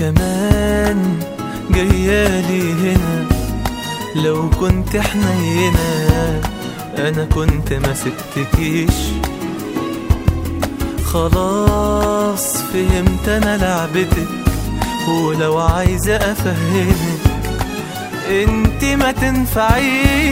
كمان جايالي هنا لو كنت حنينة انا كنت ما سبتكيش خلاص فهمت انا لعبتك ولو عايزة افهمك انت ما تنفعيش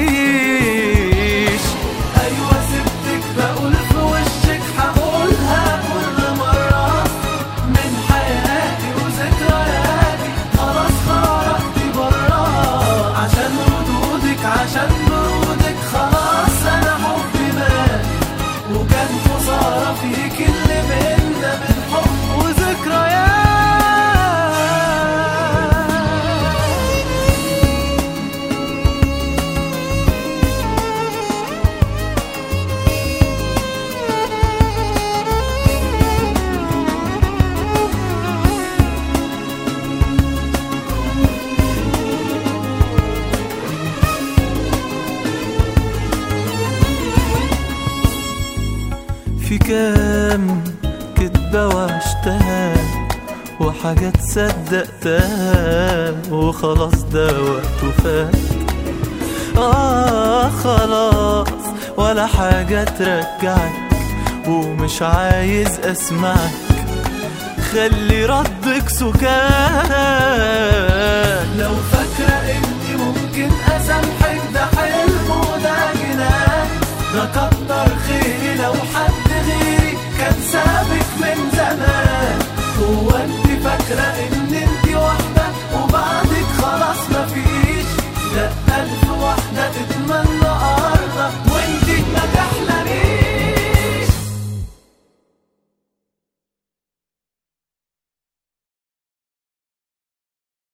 ايوه سبتك بقول في وشك هقولها كل مرة من حياتي وذكرياتي خلاص خرجتي برا عشان ردودك عشان برودك خلاص انا حبي مات وكان خسارة فيك اللي بينا من حب وذكريات في كام كدبة وعشتها وحاجات صدقتها وخلاص ده وقته فات آه خلاص ولا حاجة ترجعك ومش عايز أسمعك خلي ردك سكات